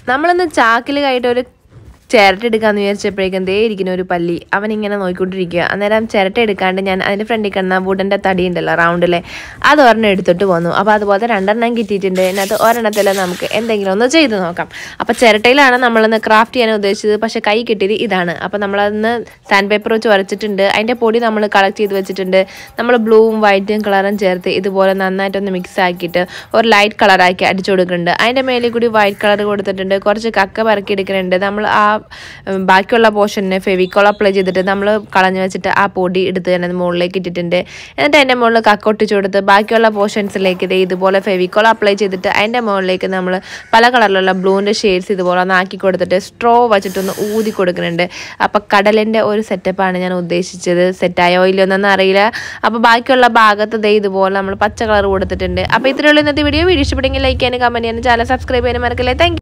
നമ്മളൊന്ന് ചാക്കിൽ കയറ്റി ഒരു ചിരട്ട എടുക്കാന്ന് വിചാരിച്ചപ്പോഴേക്കും ദേ ഇരിക്കുന്ന ഒരു പല്ലി അവൻ ഇങ്ങനെ നോക്കിക്കൊണ്ടിരിക്കുക അന്നേരം ചിരട്ട എടുക്കാണ്ട് ഞാൻ അതിൻ്റെ ഫ്രണ്ടിൽ കിടന്ന വുഡൻ്റെ തടി ഉണ്ടല്ലോ റൗണ്ടിലെ അത് ഒരെണ്ണം എടുത്തിട്ട് പോന്നു അപ്പോൾ അതുപോലെ രണ്ടെണ്ണം കിട്ടിയിട്ടുണ്ട് അതിനകത്ത് ഒരെണ്ണത്തിൽ നമുക്ക് എന്തെങ്കിലും ഒന്ന് ചെയ്ത് നോക്കാം അപ്പോൾ ചിരട്ടയിലാണ് നമ്മളൊന്ന് ക്രാഫ്റ്റ് ചെയ്യാൻ ഉദ്ദേശിച്ചത് പക്ഷേ കൈ കിട്ടിയത് ഇതാണ് അപ്പോൾ നമ്മളതൊന്ന് സാൻഡ് പേപ്പർ വെച്ച് ഉരച്ചിട്ടുണ്ട് അതിൻ്റെ പൊടി നമ്മൾ കളക്ട് ചെയ്ത് വെച്ചിട്ടുണ്ട് നമ്മൾ ബ്ലൂവും വൈറ്റും കളറും ചേർത്ത് ഇതുപോലെ നന്നായിട്ടൊന്ന് മിക്സ് ആക്കിയിട്ട് ഒരു ലൈറ്റ് കളറാക്കി അടിച്ചു കൊടുക്കുന്നുണ്ട് അതിൻ്റെ മേലിൽ കൂടി വൈറ്റ് കളർ കൊടുത്തിട്ടുണ്ട് കുറച്ച് കക്ക പറക്കി എടുക്കുന്നുണ്ട് നമ്മൾ ആ ഉം, ബാക്കിയുള്ള പോർഷനെ ഫെവിക്കോൾ അപ്ലൈ ചെയ്തിട്ട് നമ്മൾ കളഞ്ഞു വെച്ചിട്ട് ആ പൊടി എടുത്ത് തന്നെ അത് മുകളിലേക്ക് ഇട്ടിട്ടുണ്ട് എന്നിട്ട് അതിൻ്റെ മുകളിൽ കക്ക ഒട്ടിച്ചു കൊടുത്ത് ബാക്കിയുള്ള പോർഷൻസിലേക്ക് ഇത് ഇതുപോലെ ഫെവിക്കോൾ അപ്ലൈ ചെയ്തിട്ട് അതിൻ്റെ മുകളിലേക്ക് നമ്മൾ പല കളറിലുള്ള ബ്ലൂവിൻ്റെ ഷെയ്ഡ്സ് ഇതുപോലെ ഒന്ന് ആക്കി കൊടുത്തിട്ട് സ്ട്രോ വെച്ചിട്ടൊന്ന് ഊതി കൊടുക്കുന്നുണ്ട് അപ്പോൾ കടലിൻ്റെ ഒരു സെറ്റപ്പാണ് ഞാൻ ഉദ്ദേശിച്ചത് സെറ്റായോ ഇല്ലയോ എന്നൊന്നും അറിയില്ല അപ്പോൾ ബാക്കിയുള്ള ഭാഗത്ത് ദേ ഇതുപോലെ നമ്മൾ പച്ച കളർ കൊടുത്തിട്ടുണ്ട് അപ്പോൾ ഇത്രയുള്ള ഇന്നത്തെ വീഡിയോ വീഡിയോ ഇഷ്ടപ്പെടുമെങ്കിൽ ലൈക്ക് ചെയ്യാനും കമൻറ്റ് ചെയ്യാനും ചാനൽ സബ്സ്ക്രൈബ് ചെയ്യാനും മറക്കില്ലേ താങ്ക്